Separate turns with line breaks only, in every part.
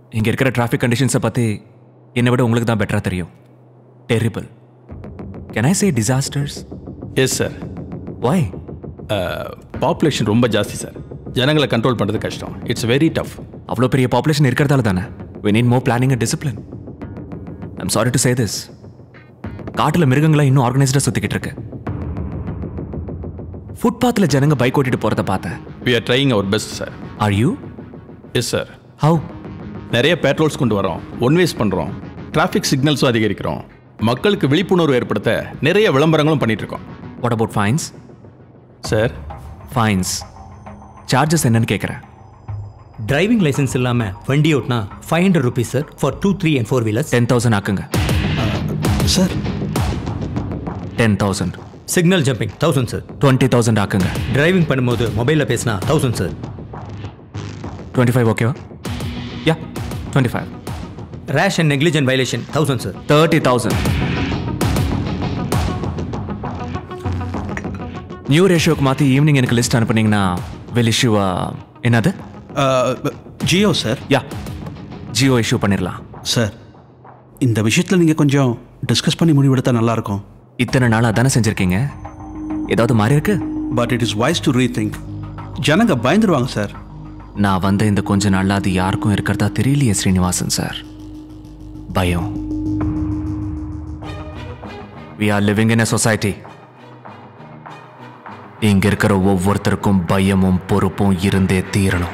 இங்கே இருக்கிற டிராஃபிக் கண்டிஷன்ஸை பற்றி என்னை விட உங்களுக்கு தான் பெட்டராக தெரியும் terrible can I say disasters
yes sir
why
population ரொம்ப ஜாஸ்தி சார் ஜனங்களை கண்ட்ரோல் பண்ணுறது கஷ்டம் இட்ஸ் வெரி டஃப்
அவ்வளோ பெரிய பாப்புலேஷன் இருக்கிறதால தானே we need more planning and discipline I'm sorry to say this காட்டில் மிருகங்களாம் இன்னும் ஆர்கனைஸ்டாக சுற்றிக்கிட்டு இருக்கு ஃபுட்பாத்தில் ஜனங்க பைக் ஓட்டிட்டு போகிறத பார்த்தேன்
we are trying our best sir
are you
yes sir
how
நிறைய பேட்ரோல்ஸ் கொண்டு வரோம் ஒன் வேஸ் பண்ணுறோம் டிராஃபிக் சிக்னல்ஸும் அதிகரிக்கிறோம் மக்களுக்கு விழிப்புணர்வு ஏற்படுத்த நிறைய விளம்பரங்களும் பண்ணிட்டு இருக்கோம்
what about fines
sir
fines charges என்னன்னு கேட்குறேன்
டிரைவிங் லைசென்ஸ் இல்லாமல் வண்டி ஓட்டினா five hundred rupees sir for two three and four wheelers
ten thousand ஆக்குங்க
sir
ten thousand
signal jumping thousand sir
twenty thousand ஆக்குங்க
டிரைவிங் பண்ணும்போது மொபைலில் பேசினா தௌசண்ட் சார்
டுவெண்ட்டி ஃபைவ் ஓகேவா யா twenty five
ரேஷ் and negligent violation thousand sir
thirty thousand new ரேஷியோக்கு மாற்றி evening எனக்கு list அனுப்புனீங்கன்னா will issue என்னது
Jio sir
யா Jio issue பண்ணிடலாம்
சார் இந்த விஷயத்தில் நீங்கள் கொஞ்சம் டிஸ்கஸ் பண்ணி முடிவெடுத்தா நல்லாயிருக்கும்
இத்தனை நாளாக தானே செஞ்சுருக்கீங்க ஏதாவது மாறி இருக்கு
but it is wise to rethink ஜனங்க பயந்துருவாங்க சார்
நான் வந்த இந்த கொஞ்ச நாள்ல அது யாருக்கும் இருக்கிறதா தெரியலையே ஸ்ரீனிவாசன் சார் பயம் we are living in a society இங்க இருக்கிற ஒவ்வொருத்தருக்கும் பயமும் பொறுப்பும் இருந்தே தீரணும்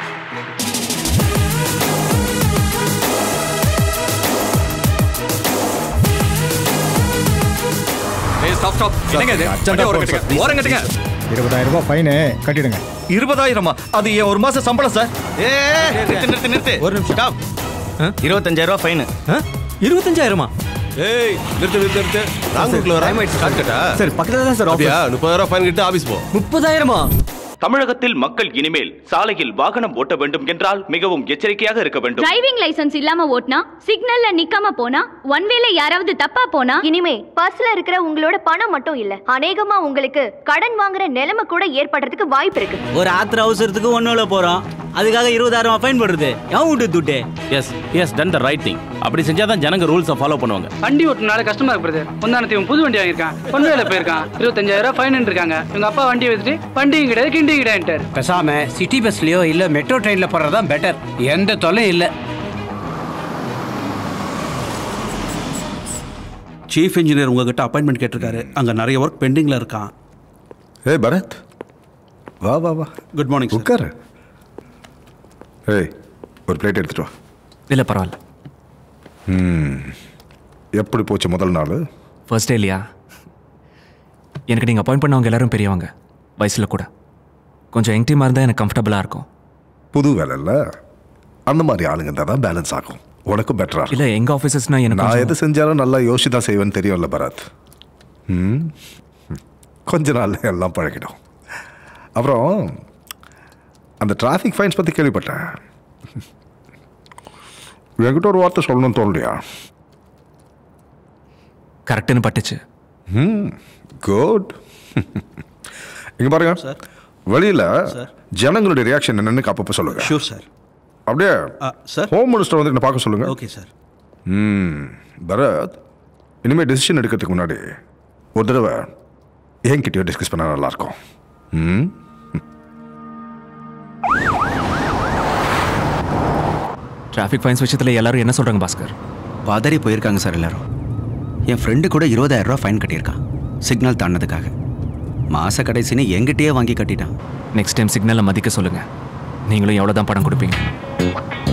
ஸ்டாப் ஸ்டாப் என்னங்க இது வண்டியை ஓரங்கட்டுங்க ஓரங்கட்டுங்க
இருபதாயிரம் ரூபாய் ஃபைனு கட்டிடுங்க
இருபதாயிரமா அது என் ஒரு மாசம் சம்பளம் சார்
ஏ நிறுத்து நிறுத்து நிறுத்து
ஒரு நிமிஷம்.
ஸ்டாப் இருபத்தஞ்சாயிரம் ரூபாய் ஃபைனு
இருபத்தஞ்சாயிரமா
ஏய் நிறுத்து நிறுத்து நிறுத்து
ராங்கூர்ல வர காட்டுக்கட்டா
சரி பக்கத்துல தான் சார்
அப்படியா முப்பதாயிரம் ஃபைன் கிட்ட ஆபீஸ் போ
முப்பதாயிரமா
தமிழகத்தில் மக்கள் இனிமேல் சாலையில் வாகனம் ஓட்ட வேண்டும் என்றால் மிகவும் எச்சரிக்கையாக இருக்க வேண்டும்
டிரைவிங் லைசென்ஸ் இல்லாம ஓட்டினா சிக்னல்ல நிக்காம போனா ஒன் வேல யாராவது தப்பா போனா
இனிமே பர்ஸ்ல இருக்கிற உங்களோட பணம் மட்டும் இல்ல அநேகமா உங்களுக்கு கடன் வாங்குற நிலைமை கூட ஏற்படுறதுக்கு வாய்ப்பு இருக்கு
ஒரு ஆத்திர அவசரத்துக்கு ஒன்றும் போறோம் அதுக்காக இருபதாயிரம் ஃபைன் போடுறது எவன் விட்டு துட்டு
yes yes done the right thing அப்படி செஞ்சா தான் ஜனங்க ரூல்ஸை ஃபாலோ பண்ணுவாங்க
வண்டி ஓட்டுனால கஷ்டமா இருக்கு பிரதர் முந்தானத்து இவன் புது வண்டி வாங்கியிருக்கான் பொன்வேல போயிருக்கான் இருபத்தஞ்சாயிரம் ஃபைன் இருக்காங்க இவங்க அப்பா வண்டி வச்சுட்டு வண்டியும் கிடையாது கிண்டியும் கிடையாது
பேசாம சிட்டி பஸ்லயோ இல்ல மெட்ரோ ட்ரெயின்ல போறதா பெட்டர் எந்த தொல்லையும் இல்ல
சீஃப் இன்ஜினியர் உங்ககிட்ட அப்பாயின்மெண்ட் கேட்டிருக்காரு அங்கே நிறைய ஒர்க் பெண்டிங்கில் இருக்கான்
ஏய் பரத் வா வா வா
குட் மார்னிங்
உட்காரு ஏய் ஒரு பிளேட் எடுத்துட்டு வா
இல்லை பரவாயில்ல
ம் எப்படி போச்சு முதல் நாள்
ஃபர்ஸ்ட் டே இல்லையா எனக்கு நீங்கள் அப்பாயிண்ட் பண்ணவங்க எல்லாரும் பெரியவங்க வயசில் கூட கொஞ்சம் யங் டீமாக இருந்தால் எனக்கு கம்ஃபர்டபுளாக இருக்கும்
புது வேலை இல்லை அந்த மாதிரி ஆளுங்க இருந்தால் தான் பேலன்ஸ் ஆகும் உனக்கும் பெட்டரா
இல்லை எங்கள் ஆஃபீஸஸ்னால் எனக்கு
நான்
கொஞ்சம்-
எது செஞ்சாலும் நல்லா யோசிச்சு தான் செய்வேன்னு தெரியும்ல பரத் ம் கொஞ்ச நாள் எல்லாம் பழகிடும் அப்புறம் அந்த டிராஃபிக் ஃபைன்ஸ் பற்றி கேள்விப்பட்டேன் என்கிட்ட ஒரு வார்த்தை சொல்லணும்னு தோணலையா
கரெக்டுன்னு பட்டுச்சு
ம் குட் இங்க பாருங்க சார் வெளியில ஜனங்களுடைய ரியாக்ஷன் என்னன்னு அப்பப்போ சொல்லுங்க
ஷூர் சார்
அப்படியே
சார்
ஹோம் மினிஸ்டர் வந்து என்ன பார்க்க சொல்லுங்க
ஓகே சார்
ம் பரத் இனிமேல் டெசிஷன் எடுக்கிறதுக்கு முன்னாடி ஒரு தடவை என்கிட்டயோ டிஸ்கஸ் பண்ணால் நல்லாயிருக்கும் ம்
டிராஃபிக் ஃபைன்ஸ் விஷயத்தில் எல்லாரும் என்ன சொல்கிறாங்க பாஸ்கர்
பதறி போயிருக்காங்க சார் எல்லாரும் என் ஃப்ரெண்டு கூட இருபதாயிரம் ரூபா ஃபைன் கட்டியிருக்கான் சிக்னல் தாண்டதுக்காக மாச கடைசின்னு எங்கிட்டயே வாங்கி கட்டிட்டான்
நெக்ஸ்ட் டைம் சிக்னலை மதிக்க சொல்லுங்கள் நீங்களும் எவ்வளோ தான் பணம் கொடுப்பீங்க